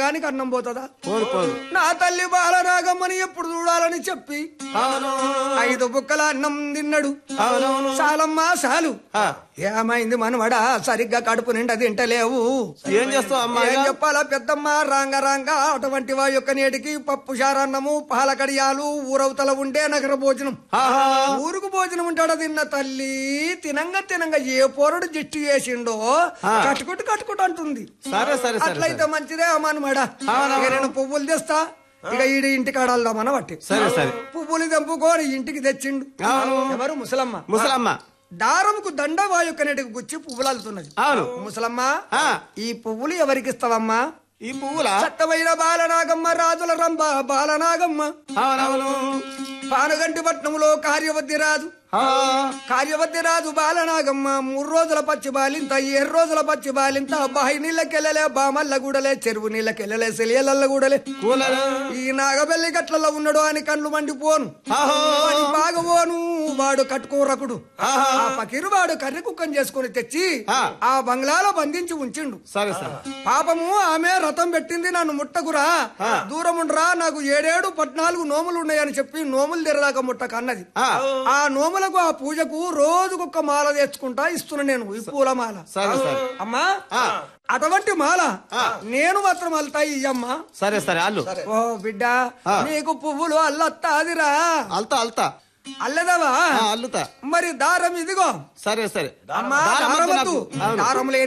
నాగానికి అన్నం పోతుందా పోదు పోదు నా తల్లి బాలనాగమ్మని ఎప్పుడు చూడాలని చెప్పి అవును ఐదు బుక్కల అన్నం తిన్నాడు అవునవును చాలమ్మా చాలు ఆ, ఏమైంది మనవడా సరిగ్గా కడుపు నిండా తింటలేవు ఏం చేస్తావు అమ్మా ఏం చెప్పాలా పెద్దమ్మ రాంగ రాంగ అటువంటి వా యొక్క నేటికి పప్పు చారన్నము పాల కడియాలు ఊరవతల ఉండే నగర భోజనం ఆహా ఊరుకు భోజనం ఉంటాడ తిన్న తల్లి తినంగా తినంగా ఏ పోరడు జిట్టు చేసిండో ఆ. కట్టుకుంటూ కట్టుకుంటూ అంటుంది సరే సరే సరే అట్లయితే మంచిదే అమ్మనమాడ ఇక నేను పువ్వులు తెస్తా ఇక ఈడి ఇంటికి ఆడాలదామన బట్టి సరే సరే పువ్వులు తెంపుకొని ఇంటికి తెచ్చిండు ఎవరు ముసలమ్మ ముసలమ్మ దారంకు దండ వాయుక్కనేటికి గుచ్చి పువ్వులు అల్లుతున్నది అవును ముసలమ్మ ఆ. ఈ పువ్వులు ఎవరికి ఇస్తావమ్మా ఈ పువ్వులా చట్టమైన బాలనాగమ్మ రాజుల రంభ బాలనాగమ్మ అవునవును పానుగంటి పట్నంలో కార్యవద్ది రాజు ఆ, కార్యవద్ది రాజు బాలనాగమ్మ మూడు రోజుల పచ్చి బాలింత ఏడు రోజుల పచ్చి బాలింత బాయి నీళ్ళకెళ్ళలే బామల్ల గూడలే చెరువు నీళ్ళకెళ్ళలే సెలియలల్ల గూడలే కూలరు ఈ నాగబెల్లి గట్లలో ఉన్నాడు అని కండ్లు మండిపోను ఆహో వాడి బాగపోను వాడు కట్టుకోరకుడు ఆహా. ఆ పకీరు వాడు కర్రి కుక్కని చేసుకుని తెచ్చి ఆ. ఆ బంగ్లాలో బంధించి ఉంచిండు సరే సరే పాపము ఆమె రథం పెట్టింది నన్ను ముట్టకురా దూరం ఉండరా నాకు ఏడేడు పద్నాలుగు నోములు ఉన్నాయని చెప్పి నోములు తెరదాకా ముట్టక అన్నది ఆ. ఆ నోములకు ఆ పూజకు రోజుకొక మాల తెచ్చుకుంటా ఇస్తున్నా నేను ఈ పూల మాల సరే సరే అమ్మా ఆ. అటువంటి మాల నేను మాత్రం అల్తాయి ఇయ్యమ్మా సరే సరే అల్లు ఓ బిడ్డ ఆ. నీకు పువ్వులు అల్లత్తాదిరా అల్తా అల్తా అల్లదవా ఆ, అల్లుతా మరి దారం ఇదిగో సరే సరే అమ్మా దారం వద్దు దారం నాకు. వద్దు అవును. దారం లేని